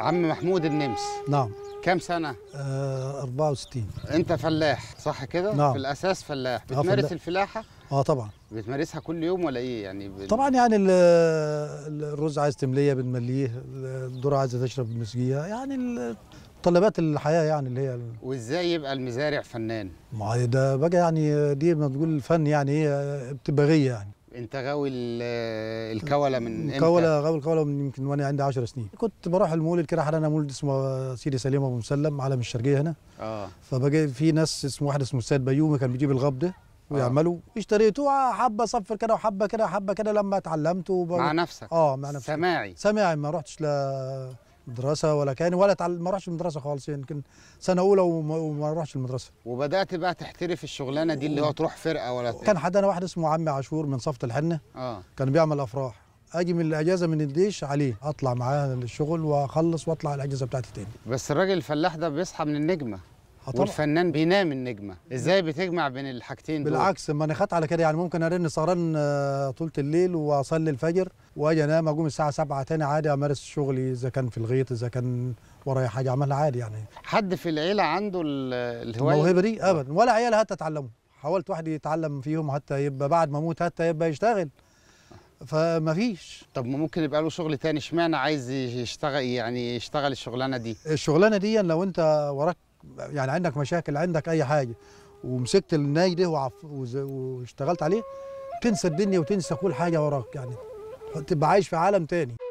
عم محمود النمس نعم كام سنة؟ آه 64 أنت فلاح صح كده؟ نعم. في الأساس فلاح آه، بتمارس فلاح. الفلاحة؟ اه طبعا بتمارسها كل يوم ولا إيه يعني؟ بال- طبعا يعني ال- الرز عايز تمليه بنمليه الذره عايزه تشرب مسقيه يعني ال- متطلبات الحياه يعني اللي هي ال- وإزاي يبقى المزارع فنان؟ ما هي ده بقى يعني دي ما تقول الفن يعني هي بتبقى غيه يعني أنت غاوي ال- الكولة من إمتى؟ كوله غاوي الكوله من يمكن وانا عندي 10 سنين كنت بروح المولد كده حاليا مولد اسمه سيدي سليم ابو مسلم عالم الشرقيه هنا آه فبقى في ناس اسمه واحد اسمه السيد بيومي كان بيجيب الغب ده ويعملوا اشتريته حبه صفر كده وحبه كده حبه كده لما اتعلمت وب... مع نفسك اه مع نفسي سماعي سامع ما رحتش لا مدرسه ولا كان ولا تعل... ما رحتش المدرسه خالص يمكن سنه اولى وما, وما رحتش المدرسه وبدأت بقى تحترف الشغلانة دي اللي هو تروح فرقة ولا كان حدنا واحد اسمه عمي عاشور من صفة الحنه آه كان بيعمل افراح اجي من الاجازه من الجيش عليه اطلع معاه للشغل واخلص واطلع الاجازه بتاعتي تاني بس الراجل الفلاح ده بيصحى من النجمة آه طبعا. والفنان بينام النجمة ازاي بتجمع بين الحاجتين دول بالعكس ما انا خدت على كده يعني ممكن ارن سهران آه، طولة الليل واصلي الفجر واجي انام اقوم الساعه 7 تاني عادي امارس شغلي اذا كان في الغيط اذا كان ورايا حاجه اعملها عادي يعني حد في العيلة عنده ال- الهواية الموهبه دي ابدا ولا عيال حتى اتعلموا حاولت واحد يتعلم فيهم حتى يبقى بعد ما اموت حتى يبقى يشتغل فما فيش طب ما ممكن يبقى له شغل تاني اشمعنى عايز يشتغل يعني يشتغل الشغلانة دي الشغلانه دي لو انت وراك يعني عندك مشاكل عندك اي حاجه ومسكت الناي ده وعف- وز- واشتغلت عليه تنسى الدنيا وتنسى كل حاجه وراك يعني تبقى عايش في عالم تاني